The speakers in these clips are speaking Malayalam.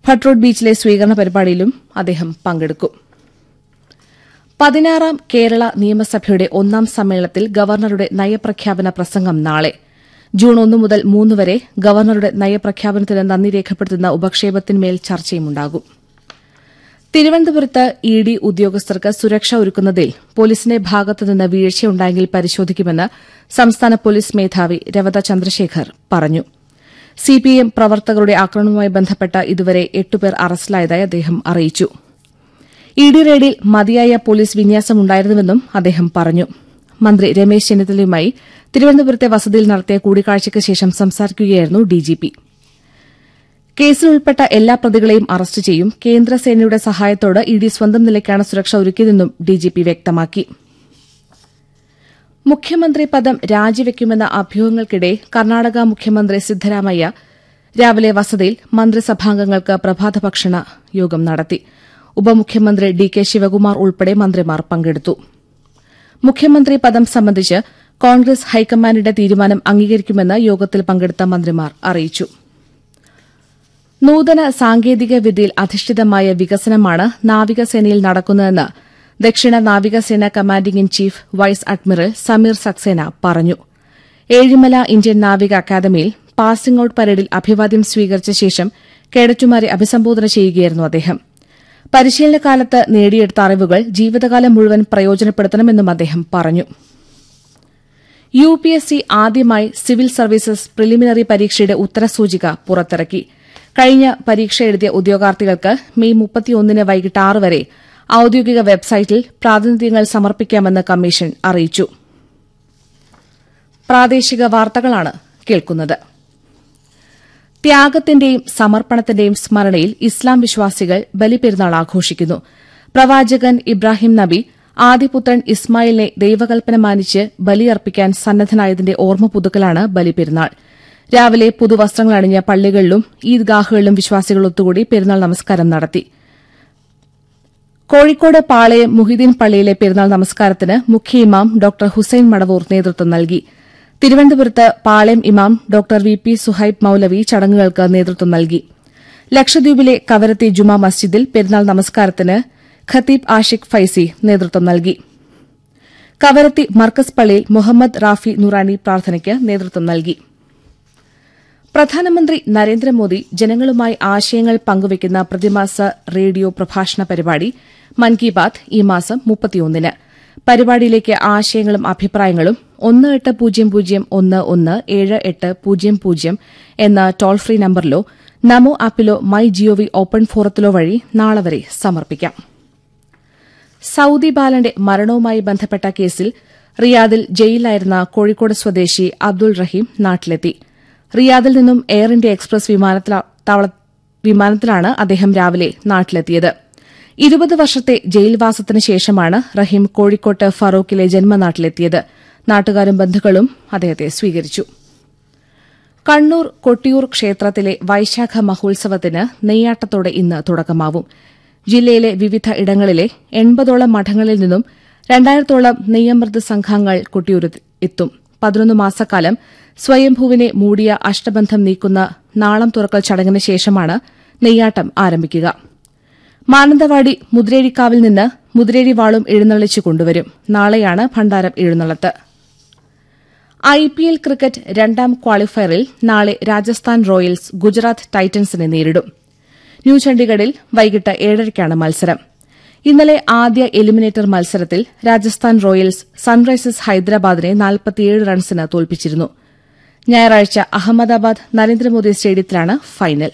ഭട്രോഡ് ബീച്ചിലെ സ്വീകരണ പരിപാടിയിലും അദ്ദേഹം പങ്കെടുക്കും പതിനാറാം കേരള നിയമസഭയുടെ ഒന്നാം സമ്മേളനത്തിൽ ഗവർണറുടെ നയപ്രഖ്യാപന പ്രസംഗം നാളെ ജൂൺ ഒന്ന് മുതൽ മൂന്ന് വരെ ഗവർണറുടെ നയപ്രഖ്യാപനത്തിന് നന്ദി രേഖപ്പെടുത്തുന്ന ഉപക്ഷേപത്തിന്മേൽ ചർച്ചയുമുണ്ടാകും തിരുവനന്തപുരത്ത് ഇ ഡി ഉദ്യോഗസ്ഥർക്ക് സുരക്ഷ ഒരുക്കുന്നതിൽ പോലീസിന്റെ ഭാഗത്തുനിന്ന് വീഴ്ചയുണ്ടായെങ്കിൽ പരിശോധിക്കുമെന്ന് സംസ്ഥാന പോലീസ് മേധാവി രവത ചന്ദ്രശേഖർ പറഞ്ഞു സിപിഎം പ്രവർത്തകരുടെ ആക്രമണവുമായി ബന്ധപ്പെട്ട ഇതുവരെ എട്ടുപേർ അറസ്റ്റിലായതായി അദ്ദേഹം അറിയിച്ചു ഇ ഡി റെയ്ഡിൽ മതിയായ പോലീസ് വിന്യാസമുണ്ടായിരുന്നുവെന്നും അദ്ദേഹം പറഞ്ഞു മന്ത്രി രമേശ് ചെന്നിത്തലയുമായി തിരുവനന്തപുരത്തെ വസതിയിൽ നടത്തിയ കൂടിക്കാഴ്ചയ്ക്ക് ശേഷം സംസാരിക്കുകയായിരുന്നു ഡിജിപി കേസിൽ ഉൾപ്പെട്ട എല്ലാ പ്രതികളെയും അറസ്റ്റ് ചെയ്യും കേന്ദ്രസേനയുടെ സഹായത്തോടെ ഇ ഡി സ്വന്തം നിലയ്ക്കാണ് സുരക്ഷ ഒരുക്കിയതെന്നും ഡിജിപി വ്യക്തമാക്കി മുഖ്യമന്ത്രി പദം രാജിവെക്കുമെന്ന അഭ്യൂഹങ്ങൾക്കിടെ കർണാടക മുഖ്യമന്ത്രി സിദ്ധരാമയ്യ രാവിലെ വസതിയിൽ മന്ത്രിസഭാംഗങ്ങൾക്ക് പ്രഭാത ഭക്ഷണ യോഗം നടത്തി ഉപമുഖ്യമന്ത്രി ഡി കെ ശിവകുമാർ ഉൾപ്പെടെ മന്ത്രിമാർ പങ്കെടുത്തു മുഖ്യമന്ത്രി പദം സംബന്ധിച്ച് കോൺഗ്രസ് ഹൈക്കമാൻഡിന്റെ തീരുമാനം അംഗീകരിക്കുമെന്ന് യോഗത്തിൽ പങ്കെടുത്ത മന്ത്രിമാർ അറിയിച്ചു നൂതന സാങ്കേതിക വിദ്യയിൽ അധിഷ്ഠിതമായ വികസനമാണ് നാവികസേനയിൽ നടക്കുന്നതെന്ന് ദക്ഷിണ നാവികസേന commanding in chief vice admiral Sameer Saxena പറഞ്ഞു ഏഴിമല ഇന്ത്യൻ നാവിക അക്കാദമിയിൽ പാസിംഗ് ഔട്ട് പരേഡിൽ അഭിവാദ്യം സ്വീകരിച്ച ശേഷം കേഡറ്റുമാരെ അഭിസംബോധന ചെയ്യുകയായിരുന്നു അദ്ദേഹം പരിശീലനകാലത്ത് നേടിയെടുത്ത അറിവുകൾ ജീവിതകാലം മുഴുവൻ പ്രയോജനപ്പെടുത്തണമെന്നും അദ്ദേഹം പറഞ്ഞു യു പി എസ് സി ആദ്യമായി സിവിൽ സർവീസസ് പ്രിലിമിനറി പരീക്ഷയുടെ ഉത്തരസൂചിക പുറത്തിറക്കി കഴിഞ്ഞ പരീക്ഷ എഴുതിയ ഉദ്യോഗാർത്ഥികൾക്ക് മെയ് മുപ്പത്തിയൊന്നിന് വൈകിട്ട് ആറ് വരെ ഔദ്യോഗിക വെബ്സൈറ്റിൽ പ്രാതിനിധ്യങ്ങൾ സമർപ്പിക്കാമെന്ന് കമ്മീഷൻ അറിയിച്ചു പ്രാദേശിക വാർത്തകളാണ് കേൾക്കുന്നത് ത്യാഗത്തിന്റെയും സമർപ്പണത്തിന്റെയും സ്മരണയിൽ ഇസ്ലാം വിശ്വാസികൾ ബലിപെരുന്നാൾ ആഘോഷിക്കുന്നു പ്രവാചകൻ ഇബ്രാഹിം നബി ആദിപുത്രൻ ഇസ്മായിലിനെ ദൈവകൽപ്പന മാനിച്ച് ബലിയർപ്പിക്കാൻ സന്നദ്ധനായതിന്റെ ഓർമ്മ പുതുക്കലാണ് ബലിപെരുന്നാൾ രാവിലെ പുതുവസ്ത്രങ്ങൾ അണിഞ്ഞ പള്ളികളിലും ഈദ്ഗാഹുകളിലും വിശ്വാസികൾ ഒത്തുകൂടി പെരുന്നാൾ നമസ്കാരം നടത്തി കോഴിക്കോട് പാളയം മുഹിദ്ദീൻ പള്ളിയിലെ പെരുന്നാൾ നമസ്കാരത്തിന് മുഖ്യ ഇമാം ഡോക്ടർ ഹുസൈൻ മടവൂർ നേതൃത്വം നൽകി തിരുവനന്തപുരത്ത് പാളയം ഇമാം ഡോക്ടർ വി പി സുഹൈബ് മൌലവി ചടങ്ങുകൾക്ക് നേതൃത്വം നൽകി ലക്ഷദ്വീപിലെ കവരത്തി ജുമാ മസ്ജിദിൽ പെരുന്നാൾ നമസ്കാരത്തിന് ഖത്തീബ് ആഷിഖ് ഫൈസി നേതൃത്വം നൽകി കവരത്തി മർക്കസ് പള്ളിയിൽ മുഹമ്മദ് റാഫി നുറാനി പ്രാർത്ഥനയ്ക്ക് നേതൃത്വം നൽകി പ്രധാനമന്ത്രി നരേന്ദ്രമോദി ജനങ്ങളുമായി ആശയങ്ങൾ പങ്കുവയ്ക്കുന്ന പ്രതിമാസ റേഡിയോ പ്രഭാഷണ പരിപാടി മൻ കി ബാത് ഈ മാസം മുപ്പത്തിയൊന്നിന് പരിപാടിയിലേക്ക് ആശയങ്ങളും അഭിപ്രായങ്ങളും ഒന്ന് എട്ട് പൂജ്യം പൂജ്യം ഒന്ന് ഒന്ന് ഏഴ് എട്ട് പൂജ്യം പൂജ്യം എന്ന ടോൾ ഫ്രീ നമ്പറിലോ നമോ ആപ്പിലോ മൈ ജിഒവി ഓപ്പൺ ഫോറത്തിലോ വഴി നാളെ വരെ സമർപ്പിക്കാം സൌദി ബാലന്റെ മരണവുമായി ബന്ധപ്പെട്ട കേസിൽ റിയാദിൽ ജയിലിലായിരുന്ന കോഴിക്കോട് സ്വദേശി അബ്ദുൾ റഹീം നാട്ടിലെത്തി റിയാദിൽ നിന്നും എയർ ഇന്ത്യ എക്സ്പ്രസ് വിമാനത്തിലാണ് അദ്ദേഹം രാവിലെ നാട്ടിലെത്തിയത് ഇരുപത് വർഷത്തെ ജയിൽവാസത്തിന് ശേഷമാണ് റഹീം കോഴിക്കോട്ട് ഫറൂഖിലെ ജന്മനാട്ടിലെത്തിയത് നാട്ടുകാരും ബന്ധുക്കളും അദ്ദേഹത്തെ സ്വീകരിച്ചു കണ്ണൂർ കൊട്ടിയൂർ ക്ഷേത്രത്തിലെ വൈശാഖ മഹോത്സവത്തിന് നെയ്യാട്ടത്തോടെ ഇന്ന് തുടക്കമാവും ജില്ലയിലെ വിവിധ ഇടങ്ങളിലെ എൺപതോളം മഠങ്ങളിൽ നിന്നും രണ്ടായിരത്തോളം നെയ്യമൃത് സംഘങ്ങൾ കൊട്ടിയൂരിൽ എത്തും പതിനൊന്ന് മാസക്കാലം സ്വയംഭൂവിനെ മൂടിയ അഷ്ടബന്ധം നീക്കുന്ന നാളം തുറക്കൽ ചടങ്ങിന് ശേഷമാണ് നെയ്യാട്ടം ആരംഭിക്കുക മാനന്തവാടി മുതിരേഴിക്കാവിൽ നിന്ന് മുതിരേഴി വാളും എഴുന്നള്ളിച്ചു കൊണ്ടുവരും നാളെയാണ് ഭണ്ഡാരം എഴുന്നള്ളത്ത് ഐ പി എൽ ക്രിക്കറ്റ് രണ്ടാം ക്വാളിഫയറിൽ നാളെ രാജസ്ഥാൻ റോയൽസ് ഗുജറാത്ത് ടൈറ്റൻസിനെ നേരിടും ന്യൂ ചണ്ഡിഗഡിൽ വൈകിട്ട് ഏഴരയ്ക്കാണ് മത്സരം ഇന്നലെ ആദ്യ എലിമിനേറ്റർ മത്സരത്തിൽ രാജസ്ഥാൻ റോയൽസ് സൺറൈസേഴ്സ് ഹൈദരാബാദിനെ നാൽപ്പത്തിയേഴ് റൺസിന് തോൽപ്പിച്ചിരുന്നു ഞായറാഴ്ച അഹമ്മദാബാദ് നരേന്ദ്രമോദി സ്റ്റേഡിയത്തിലാണ് ഫൈനൽ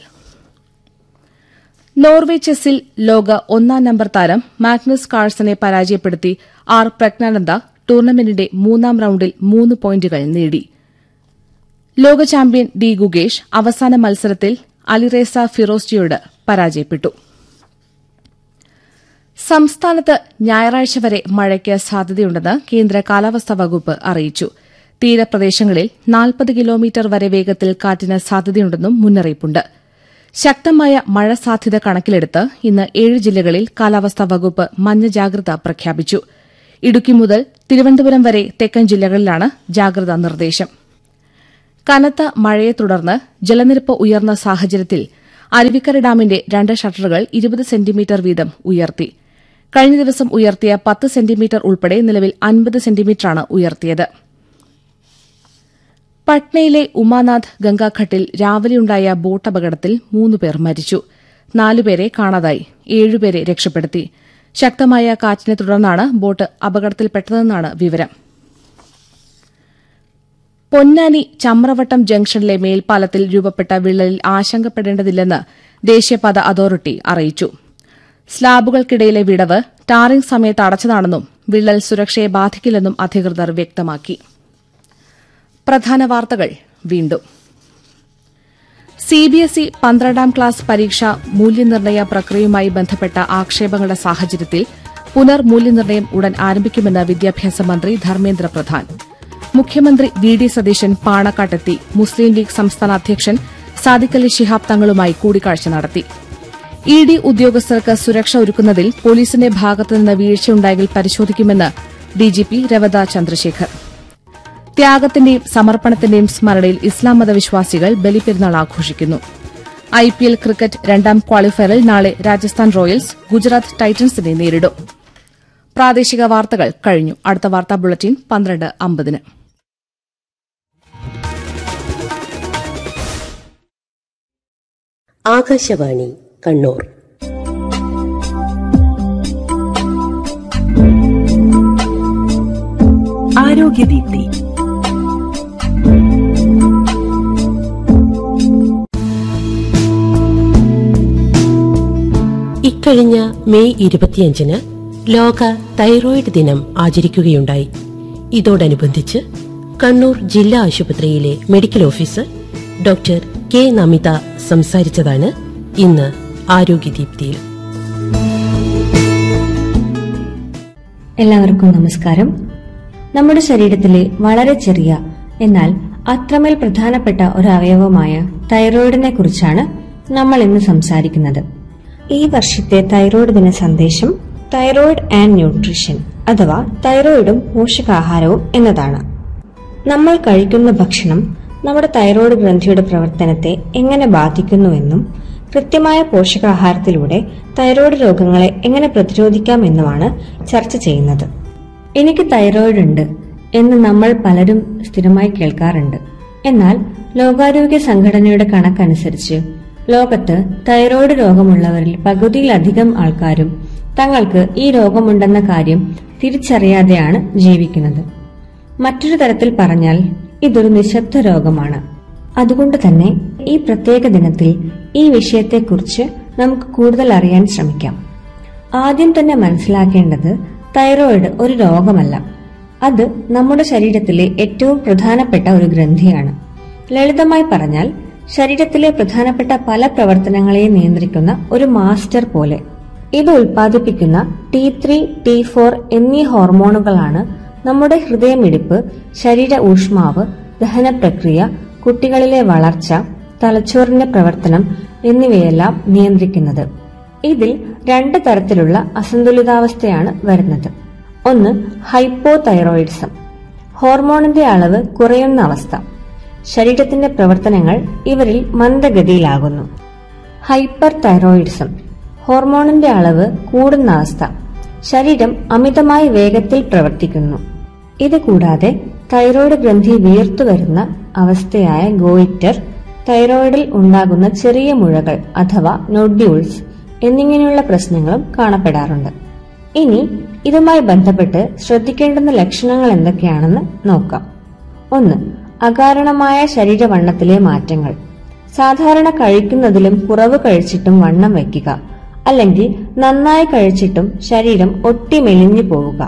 നോർവേ ചെസ്സിൽ ലോക ഒന്നാം നമ്പർ താരം മാഗ്നസ് കാൾസനെ പരാജയപ്പെടുത്തി ആർ പ്രജ്ഞാനന്ദ ടൂർണമെന്റിന്റെ മൂന്നാം റൌണ്ടിൽ മൂന്ന് പോയിന്റുകൾ നേടി ലോക ചാമ്പ്യൻ ഡി ഗുഗേഷ് അവസാന മത്സരത്തിൽ അലിറേസ ഫിറോസ്റ്റിയോട് പരാജയപ്പെട്ടു സംസ്ഥാനത്ത് ഞായറാഴ്ച വരെ മഴയ്ക്ക് സാധ്യതയുണ്ടെന്ന് കേന്ദ്ര കാലാവസ്ഥാ വകുപ്പ് അറിയിച്ചു തീരപ്രദേശങ്ങളിൽ നാൽപ്പത് കിലോമീറ്റർ വരെ വേഗത്തിൽ കാറ്റിന് സാധ്യതയുണ്ടെന്നും മുന്നറിയിപ്പുണ്ട് ശക്തമായ മഴ സാധ്യത കണക്കിലെടുത്ത് ഇന്ന് ഏഴ് ജില്ലകളിൽ കാലാവസ്ഥാ വകുപ്പ് മഞ്ഞ ജാഗ്രത പ്രഖ്യാപിച്ചു ഇടുക്കി മുതൽ തിരുവനന്തപുരം വരെ തെക്കൻ ജില്ലകളിലാണ് ജാഗ്രതാ നിർദ്ദേശം കനത്ത മഴയെ തുടർന്ന് ജലനിരപ്പ് ഉയർന്ന സാഹചര്യത്തിൽ അരുവിക്കര ഡാമിന്റെ രണ്ട് ഷട്ടറുകൾ ഇരുപത് സെന്റിമീറ്റർ വീതം ഉയർത്തി കഴിഞ്ഞ ദിവസം ഉയർത്തിയ പത്ത് സെന്റിമീറ്റർ ഉൾപ്പെടെ നിലവിൽ അൻപത് സെന്റിമീറ്ററാണ് ഉയർത്തിയത് പട്നയിലെ ഉമാനാഥ് ഗംഗാഘട്ടിൽ രാവിലെയുണ്ടായ ബോട്ട് അപകടത്തിൽ മൂന്നുപേർ മരിച്ചു നാലുപേരെ കാണാതായി ഏഴുപേരെ രക്ഷപ്പെടുത്തി ശക്തമായ കാറ്റിനെ തുടർന്നാണ് ബോട്ട് അപകടത്തിൽപ്പെട്ടതെന്നാണ് വിവരം പൊന്നാനി ചമ്രവട്ടം ജംഗ്ഷനിലെ മേൽപ്പാലത്തിൽ രൂപപ്പെട്ട വിള്ളലിൽ ആശങ്കപ്പെടേണ്ടതില്ലെന്ന് ദേശീയപാത അതോറിറ്റി അറിയിച്ചു സ്ലാബുകൾക്കിടയിലെ വിടവ് ടാറിംഗ് സമയത്ത് അടച്ചതാണെന്നും വിള്ളൽ സുരക്ഷയെ ബാധിക്കില്ലെന്നും അധികൃതർ വ്യക്തമാക്കി പ്രധാന വാർത്തകൾ വീണ്ടും സിബിഎസ്ഇ പന്ത്രണ്ടാം ക്ലാസ് പരീക്ഷ മൂല്യനിർണ്ണയ പ്രക്രിയയുമായി ബന്ധപ്പെട്ട ആക്ഷേപങ്ങളുടെ സാഹചര്യത്തിൽ പുനർമൂല്യനിർണ്ണയം ഉടൻ ആരംഭിക്കുമെന്ന് വിദ്യാഭ്യാസ മന്ത്രി ധർമ്മേന്ദ്ര പ്രധാൻ മുഖ്യമന്ത്രി വി ഡി സതീശൻ പാണക്കാട്ടെത്തി മുസ്ലിം ലീഗ് സംസ്ഥാന അധ്യക്ഷൻ സാദിഖ് അലി ശിഹാബ് തങ്ങളുമായി കൂടിക്കാഴ്ച നടത്തി ഇ ഡി ഉദ്യോഗസ്ഥർക്ക് സുരക്ഷ ഒരുക്കുന്നതിൽ പോലീസിന്റെ ഭാഗത്തുനിന്ന് വീഴ്ചയുണ്ടായെങ്കിൽ പരിശോധിക്കുമെന്ന് ഡിജിപി രവത ചന്ദ്രശേഖർ ത്യാഗത്തിന്റെയും സമർപ്പണത്തിന്റെയും സ്മരണയിൽ ഇസ്ലാം മതവിശ്വാസികൾ ബലിപ്പെരുന്നാൾ ആഘോഷിക്കുന്നു ഐപിഎൽ ക്രിക്കറ്റ് രണ്ടാം ക്വാളിഫയറിൽ നാളെ രാജസ്ഥാൻ റോയൽസ് ഗുജറാത്ത് ടൈറ്റൻസിനെ നേരിടും പ്രാദേശിക വാർത്തകൾ കഴിഞ്ഞു അടുത്ത വാർത്താ ബുള്ളറ്റിൻ പന്ത്രണ്ട് അമ്പതിന് ആകാശവാണി കണ്ണൂർ ആരോഗ്യദീപ്തി ഇക്കഴിഞ്ഞ മെയ് ഇരുപത്തിയഞ്ചിന് ലോക തൈറോയിഡ് ദിനം ആചരിക്കുകയുണ്ടായി ഇതോടനുബന്ധിച്ച് കണ്ണൂർ ജില്ലാ ആശുപത്രിയിലെ medical officer doctor K Namitha സംസാരിച്ചതാണ് ഇന്ന് ആരോഗ്യദീപ്തിയിൽ എല്ലാവർക്കും നമസ്കാരം നമ്മുടെ ശരീരത്തിലെ വളരെ ചെറിയ എന്നാൽ അത്രമേൽ പ്രധാനപ്പെട്ട ഒരു അവയവമായ തൈറോയിഡിനെ കുറിച്ചാണ് നമ്മൾ ഇന്ന് സംസാരിക്കുന്നത് ഈ വർഷത്തെ തൈറോയിഡ് ദിന സന്ദേശം തൈറോയിഡ് ആൻഡ് ന്യൂട്രീഷൻ അഥവാ തൈറോയിഡും പോഷകാഹാരവും എന്നതാണ് നമ്മൾ കഴിക്കുന്ന ഭക്ഷണം നമ്മുടെ തൈറോയ്ഡ് ഗ്രന്ഥിയുടെ പ്രവർത്തനത്തെ എങ്ങനെ ബാധിക്കുന്നുവെന്നും കൃത്യമായ പോഷകാഹാരത്തിലൂടെ തൈറോയ്ഡ് രോഗങ്ങളെ എങ്ങനെ പ്രതിരോധിക്കാമെന്നുമാണ് ചർച്ച ചെയ്യുന്നത് എനിക്ക് തൈറോയ്ഡ് ഉണ്ട് എന്ന് നമ്മൾ പലരും സ്ഥിരമായി കേൾക്കാറുണ്ട് എന്നാൽ ലോകാരോഗ്യ സംഘടനയുടെ കണക്കനുസരിച്ച് ലോകത്ത് തൈറോയ്ഡ് രോഗമുള്ളവരിൽ പകുതിയിലധികം ആൾക്കാരും തങ്ങൾക്ക് ഈ രോഗമുണ്ടെന്ന കാര്യം തിരിച്ചറിയാതെയാണ് ജീവിക്കുന്നത് മറ്റൊരു തരത്തിൽ പറഞ്ഞാൽ ഇതൊരു നിശബ്ദ രോഗമാണ് അതുകൊണ്ട് തന്നെ ഈ പ്രത്യേക ദിനത്തിൽ ഈ വിഷയത്തെക്കുറിച്ച് നമുക്ക് കൂടുതൽ അറിയാൻ ശ്രമിക്കാം ആദ്യം തന്നെ മനസ്സിലാക്കേണ്ടത് തൈറോയിഡ് ഒരു രോഗമല്ല അത് നമ്മുടെ ശരീരത്തിലെ ഏറ്റവും പ്രധാനപ്പെട്ട ഒരു ഗ്രന്ഥിയാണ് ലളിതമായി പറഞ്ഞാൽ ശരീരത്തിലെ പ്രധാനപ്പെട്ട പല പ്രവർത്തനങ്ങളെയും നിയന്ത്രിക്കുന്ന ഒരു മാസ്റ്റർ പോലെ ഇത് ഉൽപ്പാദിപ്പിക്കുന്ന ടി ത്രീ ടി ഫോർ എന്നീ ഹോർമോണുകളാണ് നമ്മുടെ ഹൃദയമിടിപ്പ് ശരീര ഊഷ്മാവ് ദഹനപ്രക്രിയ കുട്ടികളിലെ വളർച്ച തലച്ചോറിന്റെ പ്രവർത്തനം എന്നിവയെല്ലാം നിയന്ത്രിക്കുന്നത് ഇതിൽ രണ്ട് തരത്തിലുള്ള അസന്തുലിതാവസ്ഥയാണ് വരുന്നത് ഒന്ന് ഹൈപ്പോ തൈറോയിഡിസം ഹോർമോണിന്റെ അളവ് കുറയുന്ന അവസ്ഥ ശരീരത്തിന്റെ പ്രവർത്തനങ്ങൾ ഇവരിൽ മന്ദഗതിയിലാകുന്നു ഹൈപ്പർ തൈറോയിഡിസം ഹോർമോണിന്റെ അളവ് കൂടുന്ന അവസ്ഥ ശരീരം അമിതമായി വേഗത്തിൽ പ്രവർത്തിക്കുന്നു ഇത് കൂടാതെ തൈറോയ്ഡ് ഗ്രന്ഥി വീർത്തു വരുന്ന അവസ്ഥയായ ഗോയിറ്റർ തൈറോയിഡിൽ ഉണ്ടാകുന്ന ചെറിയ മുഴകൾ അഥവാ നൊഡ്യൂൾസ് എന്നിങ്ങനെയുള്ള പ്രശ്നങ്ങളും കാണപ്പെടാറുണ്ട് ഇനി ഇതുമായി ബന്ധപ്പെട്ട് ശ്രദ്ധിക്കേണ്ടുന്ന ലക്ഷണങ്ങൾ എന്തൊക്കെയാണെന്ന് നോക്കാം ഒന്ന് അകാരണമായ ശരീരവണ്ണത്തിലെ മാറ്റങ്ങൾ സാധാരണ കഴിക്കുന്നതിലും കുറവ് കഴിച്ചിട്ടും വണ്ണം വയ്ക്കുക അല്ലെങ്കിൽ നന്നായി കഴിച്ചിട്ടും ശരീരം ഒട്ടി മെലിഞ്ഞു പോവുക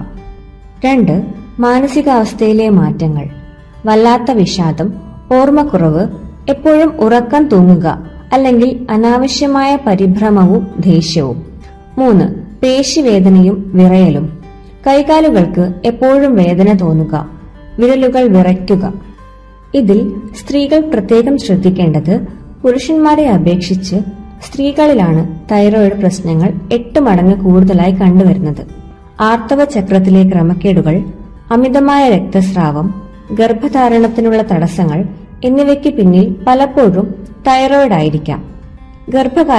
രണ്ട് മാനസികാവസ്ഥയിലെ മാറ്റങ്ങൾ വല്ലാത്ത വിഷാദം ഓർമ്മക്കുറവ് എപ്പോഴും ഉറക്കം തൂങ്ങുക അല്ലെങ്കിൽ അനാവശ്യമായ പരിഭ്രമവും ദേഷ്യവും മൂന്ന് പേശിവേദനയും വിറയലും കൈകാലുകൾക്ക് എപ്പോഴും വേദന തോന്നുക വിരലുകൾ വിറയ്ക്കുക ഇതിൽ സ്ത്രീകൾ പ്രത്യേകം ശ്രദ്ധിക്കേണ്ടത് പുരുഷന്മാരെ അപേക്ഷിച്ച് സ്ത്രീകളിലാണ് തൈറോയിഡ് പ്രശ്നങ്ങൾ എട്ട് മടങ്ങ് കൂടുതലായി കണ്ടുവരുന്നത് ആർത്തവ ചക്രത്തിലെ ക്രമക്കേടുകൾ അമിതമായ രക്തസ്രാവം ഗർഭധാരണത്തിനുള്ള തടസ്സങ്ങൾ എന്നിവയ്ക്ക് പിന്നിൽ പലപ്പോഴും തൈറോയിഡ് ആയിരിക്കാം ഗർഭകാല